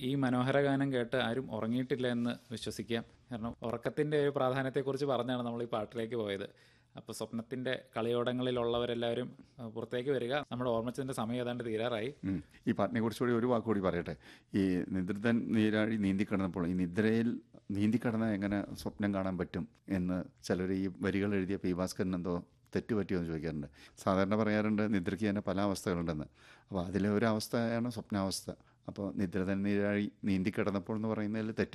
ഈ മനോഹര ഗാനം കേട്ട് ആരും ഉറങ്ങിയിട്ടില്ല എന്ന് വിശ്വസിക്കാം കാരണം ഉറക്കത്തിൻ്റെ ഒരു പ്രാധാന്യത്തെക്കുറിച്ച് പറഞ്ഞാണ് നമ്മൾ ഈ പാട്ടിലേക്ക് പോയത് അപ്പോൾ സ്വപ്നത്തിൻ്റെ കളിയോടങ്ങളിലുള്ളവരെല്ലാവരും ആ, പുറത്തേക്ക് വരിക നമ്മുടെ ഓർമ്മച്ചതിൻ്റെ സമയം ഏതാണ്ട് തീരാറായി ഉം. ഈ പാട്ടിനെ കുറിച്ചുകൂടി ഒരു വാക്കുകൂടി പറയട്ടെ ഈ നിദ്രിതൻ നീരാഴി നീന്തിക്കിടന്നപ്പോൾ ഈ നിദ്രയിൽ നീന്തിക്കിടന്ന എങ്ങനെ സ്വപ്നം കാണാൻ പറ്റും എന്ന് ചിലർ ഈ വരികൾ എഴുതിയ പി ഭാസ്കരൻ എന്തോ തെറ്റുപറ്റിയോ എന്ന് ചോദിക്കാറുണ്ട് സാധാരണ പറയാറുണ്ട് നിദ്രയ്ക്ക് തന്നെ പല അവസ്ഥകളുണ്ടെന്ന് അപ്പോൾ അതിലെ ഒരു അവസ്ഥയാണ് സ്വപ്നാവസ്ഥ അപ്പോൾ നിദ്രതൻ നീരാഴി നീന്തിക്കിടന്നപ്പോൾ എന്ന് പറയുന്നതിൽ തെറ്റ്